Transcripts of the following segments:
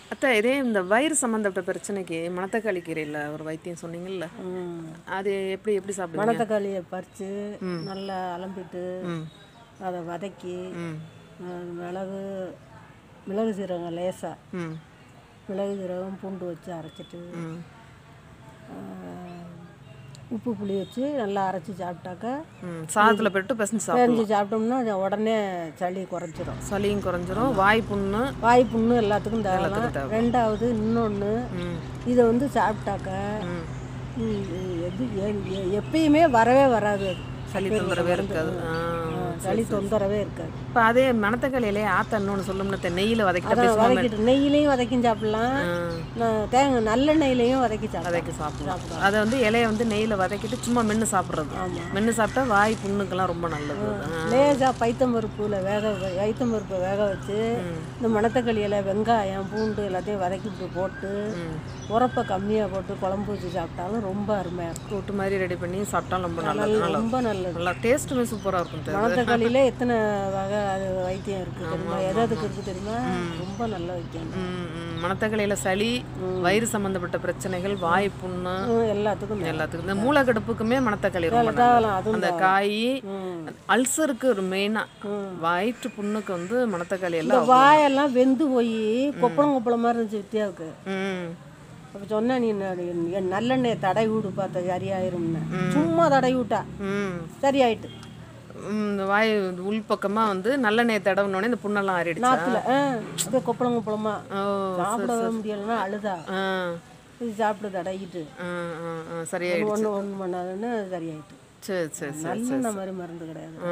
அத்தை இதே இந்த வயிறு சம்மந்தப்பட்ட பிரச்சனைக்கு மணத்தக்காளி கீரையில் ஒரு வைத்தியம் சொன்னீங்கல்ல ம். அது எப்படி எப்படி சாப்பிடுவீங்க மணத்தக்காளியை பறித்து நல்லா அலம்பிட்டு அதை வதக்கி ம் அஹ், மிளகு மிளகு சீரகம் லேசாக ம் மிளகு சீரகம் பூண்டு வச்சு அரைச்சிட்டு ம் அஹ், உப்பு புளி வச்சு நல்லா அரைச்சி சாப்பிட்டாக்கா ம் சாதத்தில் போட்டு பசங்க சாப்பிடும் செஞ்சு சாப்பிட்டோம்னா அது உடனே சளி குறைஞ்சிரும் சளியும் குறைஞ்சிரும் வாய் புண்ணு வாய் புண்ணு எல்லாத்துக்கும் தேவலாம் ரெண்டாவது இன்னொன்று ம் இதை வந்து சாப்பிட்டாக்க ம் ம், எது எ- எ- எப்பயுமே வரவே வராது அது சளி தொந்தரவே இருக்காது ஆ சளி தொந்தரவே இருக்காது இப்போ அதே மணத்தக்காளியிலே ஆத்தன்னு ஒன்று சொல்லும்ல நெய்யில் வதக்கிட்டு அதான் அப்படியே சும்மா வதக்கிட்டு நெய்யிலையும் வதக்கி சாப்பிடலாம் நான் தேங்காய் நல்லெண்ணெயிலையும் வதக்கி சாப்பிடலாம் வதக்கி சாப்பிடலாம் அதை வந்து இலையை வந்து நெய்யில் வதக்கிட்டு சும்மா மென்று சாப்பிட்றது மென்று சாப்பிட்டா வாய் புண்ணுக்கெல்லாம் ரொம்ப நல்லது ஆ. லேசாக பைத்தம்பருப்புல வேக வ- பைத்தம்பருப்பை வேக வச்சு இந்த மணத்தக்காளி இலை வெங்காயம் பூண்டு எல்லாத்தையும் வதக்கிட்டு போட்டு உரப்பை கம்மியாக போட்டு குழம்பு வச்சு சாப்பிட்டாலும் ரொம்ப அருமையாக இருக்கும் கூட்டு மாதிரி ரெடி பண்ணி சாப்பிட்டா ரொம்ப நல்லது நல்லா ரொம்ப நல்லது நல்லா டேஸ்ட்டுமே சூப்பராக இருக்கும் தெரியுது மணத்தக்காளியிலே எத்தனை வகை அது வைத்தியம் இருக்குது தெரியுமா எது எதுக்கு இருக்குது தெரியுமா ரொம்ப நல்ல வைத்தியம் ம், ம். மணத்தக்காளியில சளி வயிறு சம்பந்தப்பட்ட பிரச்சனைகள் வாய் புண்ணு ம், எல்லாத்துக்கும் எல்லாத்துக்கும் இந்த மூலக்கடுப்புக்குமே மணத்தக்காளி ரொம்ப நல்லது. தேவலாம் அதுவும் அந்த காய் ம். அல்சருக்கு ஒரு மெயினா வயிற்று புண்ணுக்கு வந்து மணத்தக்காளி இந்த எல்லாம் வாயெல்லாம் வெந்து போய் கொப்பளம் கொப்பளம் மாதிரி இருந்துச்சு வித்தியாவுக்கு ம் அப்போ சொன்னேன் நீ ந- நீ- என் நல்லெண்ணெயை தடை விடு பார்த்த சரியாயிரும்னு சும்மா தடை விட்டா ம் சரியாயிட்டு ம், இந்த வாய் உள்பக்கமா வந்து நல்லெண்ணெய் தடவுனோடனே இந்த புண்ணெல்லாம் ஆறிடுச்சா நாத்துல ஆ அப்படியே கொப்பளம் கொப்பளமா ஓ சாப்பிடவே முடியலன்னா அழுதா ஆ இது சாப்பிட்டு தடவிட்டு ஆ ஆ, ஆ சரியாயிடுச்சு ஒன்று ஒன்று பண்ணாதுன்னு சரியாயிட்டு சரி சரி சரி நல்ல மாதிரி மருந்து கிடையாது ஆ.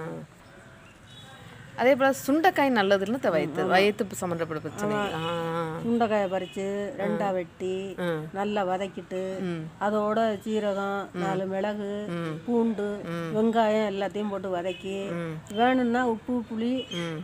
அதே போல சுண்டைக்காய் நல்லதுன்னு த வயிற்று வயிற்று சம்மந்தப்பட்ட பிரச்சனை ஆ சுண்டைக்காயை பறித்து ரெண்டா வெட்டி நல்லா வதக்கிட்டு அதோட சீரகம் நாலு மிளகு பூண்டு வெங்காயம் எல்லாத்தையும் போட்டு வதக்கி வேணும்னா உப்பு புளி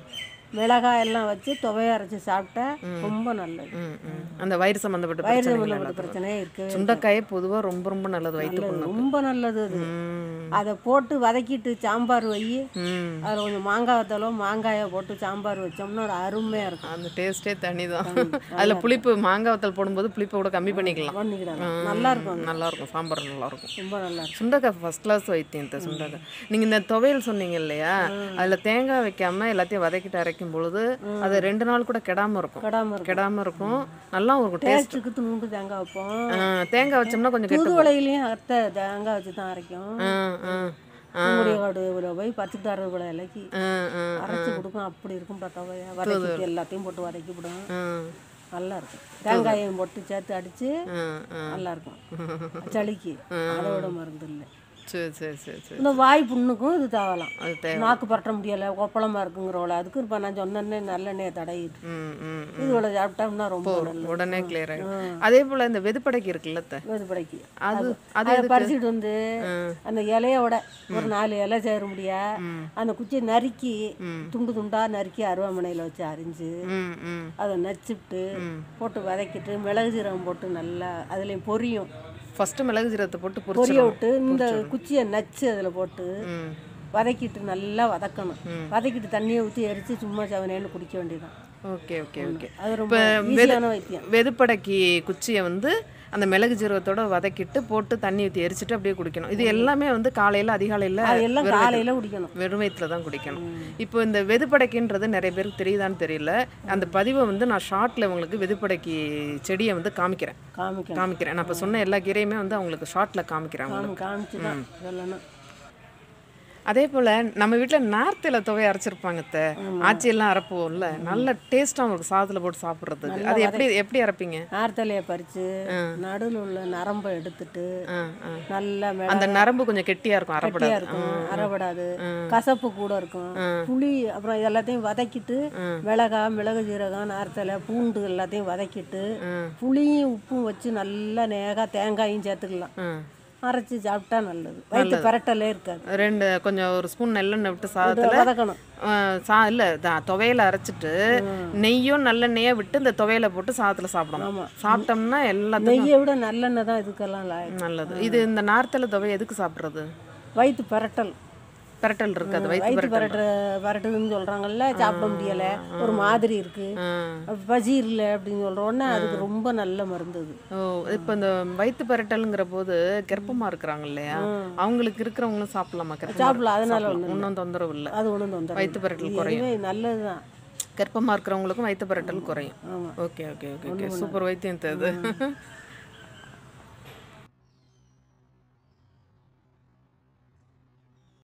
மிளகாய் எல்லாம் வச்சு துவைய அரைச்சி சாப்பிட்டா ரொம்ப நல்லது ம், ம். அந்த வயிறு சம்மந்தப்பட்ட வயிறு பிரச்சனைகள் சம்பந்தப்பட்ட எல்லாத்துக்கும். பிரச்சனையே இருக்கு சுண்டைக்காயே பொதுவா ரொம்ப ரொம்ப நல்லது வயிற்று புண்ணு ரொம்ப நல்லது அது ம் அதை போட்டு வதக்கிட்டு சாம்பார் வை ம் அதில் கொஞ்சம் மாங்காய் வத்தலோ மாங்காயை போட்டு சாம்பார் வச்சோம்னா ஒரு அருமையாக இருக்கும் அந்த டேஸ்டே தனி தான் அதில் புளிப்பு மாங்காய் வத்தல் போடும்போது புளிப்பை கூட கம்மி பண்ணிக்கலாம் பண்ணிக்கிடலாம் நல்லா இருக்கும் அது. நல்லா இருக்கும் சாம்பார் நல்லா இருக்கும் ரொம்ப நல்லா இருக்கும் சுண்டக்காய் ஃபர்ஸ்ட் கிளாஸ் வைத்தியம் இந்த சுண்டக்காய் நீங்கள் இந்த துவையல் சொன்னீங்க இல்லையா அதில் தேங்காய் வைக்காம எல்லாத்தையும் வதக்கிட்டு அரைக்கும் பொழுது அது ரெண்டு நாள் கூட கெடாம இருக்கும் கெடாம இருக்கும் கெடாம இருக்கும் நல்லா இருக்கும் டேஸ்ட் டேஸ்ட்டுக்கு துணுண்டு தேங்காய் வைப்போம் தேங்காய் வச்சோம்னா கொஞ்சம் கெட்டு தூதுவளையிலையும் அத்தை தேங்காய் வச்சு தான் அரைக்கும் ஆ ஆ ஆ குங்குடிய காடு போய் பச்சை அறுபது இலைக்கு ஆ ஆ அரைச்சி கொடுக்கும் அப்படி இருக்கும் பத்தவையா வதக்கி எல்லாத்தையும் போட்டு வதக்கி விடும் ஆ நல்லா இருக்கும் தேங்காயும் போட்டு சேர்த்து அடிச்சு ஆ ஆ நல்லா இருக்கும் சளிக்கு அதோட மருந்து இல்லை சரி சரி சரி சரி இந்த வாய் புண்ணுக்கும் இது தேவலாம் அது தேவை நாக்கு பற்ற முடியலை கொப்பளமா இருக்குங்கிறவள அதுக்கு இப்போ நான் சொன்னேன்னே நல்லெண்ணெயை தடவிட்டு ம் ம் இது இவ்வளோ சாப்பிட்டோம்னா ரொம்ப நல்லது உடனே கிளியர் ஆகிடும் அதே போல் இந்த வெதுப்படைக்கு இருக்குல்ல அத்தை? வெதுப்படைக்கு அது அது அதை பறிச்சுட்டு வந்து அந்த இலையோட ஒரு நாலு இலை சேர முடியா அந்த குச்சியை நறுக்கி துண்டு துண்டா நறுக்கி அருவாமனையில் வச்சு அரிஞ்சு ம் ம் அதை நச்சுட்டு போட்டு வதக்கிட்டு மிளகு சீரகம் போட்டு நல்லா அதுலேயும் பொரியும் ஃபஸ்ட்டு மிளகு ஜீரகத்தை போட்டு பொரிய பொரிச்சிடும் விட்டு இந்த குச்சியை நச்சு அதில் போட்டு ம் வதக்கிட்டு நல்லா வதக்கணும் வதக்கிட்டு தண்ணியை ஊற்றி எரிச்சு சும்மா சவனேன்னு குடிக்க வேண்டியதுதான் ஓகே ஓகே ஓகே அது ரொம்ப ஈஸியான வைத்தியம் வெதுப்படைக்கு குச்சியை வந்து அந்த மிளகு ஜீரகத்தோட வதக்கிட்டு போட்டு தண்ணி ஊற்றி எரிச்சிட்டு அப்படியே குடிக்கணும் இது எல்லாமே வந்து காலையில் அதிகாலையில் அது எல்லாம் காலையில் குடிக்கணும் வெறும் வயிற்றுல தான் குடிக்கணும் இப்போ இந்த வெதுப்படைக்குன்றது நிறைய பேருக்கு தெரியுதான்னு தெரியல அந்த பதிவை வந்து நான் ஷார்ட்டில் உங்களுக்கு வெதுப்படைக்கு செடியை வந்து காமிக்கிறேன் காமிக்கணும் காமிக்கிறேன் நான் இப்போ சொன்ன எல்லா கீரையுமே வந்து அவங்களுக்கு ஷார்ட்டில் காமிக்கிறேன் காமி காமிச்சு தான் சொல்லணும் அதே போல் நம்ம வீட்டில் நார்த்தில் துவையை அரைச்சிருப்பாங்க அத்தை ஆச்சியெல்லாம் அரைப்போம்ல நல்ல டேஸ்ட்டாக இருக்கும் சாதத்தில் போட்டு சாப்பிட்றதுக்கு அது எப்படி எப்படி அரைப்பீங்க நார்த்தலையை பறித்து நடுவில் உள்ள நரம்பை எடுத்துட்டு ஆ ஆ நல்லா மிள அந்த நரம்பு கொஞ்சம் கெட்டியாக இருக்கும் கட்டியா அரைப்படாது இருக்கும் அரைபடாது கசப்பு கூட இருக்கும் புளி அப்புறம் இது எல்லாத்தையும் வதக்கிட்டு மிளகா மிளகு ஜீரகம் நார்த்தலை பூண்டு எல்லாத்தையும் வதக்கிட்டு புளியும் உப்பும் வச்சு நல்லா நேகா தேங்காயும் சேர்த்துக்கலாம் ம் அரைச்சி சாப்பிட்டா நல்லது வயிற்று பரட்டலே இருக்காது ரெண்டு கொஞ்சம் ஒரு ஸ்பூன் நெல்லெண்ணெய் விட்டு சாதத்தில் வதக்கணும் சா இல்லை துவையில அரைச்சிட்டு நெய்யும் நல்லெண்ணெயை விட்டு இந்த துவையில போட்டு சாதத்தில் சாப்பிடணும் சாப்பிட்டோம்னா எல்லாத்துக்கும் நெய்யை விட நல்லெண்ணெய் தான் இதுக்கெல்லாம் லாயக்கு நல்லது இது இந்த நார்த்தல துவை எதுக்கு சாப்பிட்றது வயிற்று பரட்டல் பிரட்டல் இருக்காது வயிற்று வயிற்று பிரட்டல் பரட்டு பரட்டுதுன்னு சொல்றாங்கல்ல சாப்பிட முடியல ஒரு மாதிரி இருக்கு ஆ. பசி இல்லை அப்படின்னு சொல்றோன்னா அதுக்கு ரொம்ப நல்ல மருந்து அது ஓ இப்போ இந்த வயிற்று பிரட்டல்ங்கிற போது கர்ப்பமா இருக்கிறாங்க இல்லையா அவங்களுக்கு இருக்கிறவங்களும் சாப்பிடலாமா கர்ப்பமா சாப்பிடலாம், இருக்கு- அதனால சாப்பிடலாம். ஒண்ணும் ஒன்றும் தொந்தரவு இல்லை அது ஒன்றும் தொந்தரவு வயிற்று பிரட்டல் இல்லை. குறையும் இதுவே நல்லதுதான் கர்ப்பமா இருக்கிறவங்களுக்கும் வயிற்று பிரட்டல் குறையும் ஆமா okay okay okay okay super வைத்தியம் இது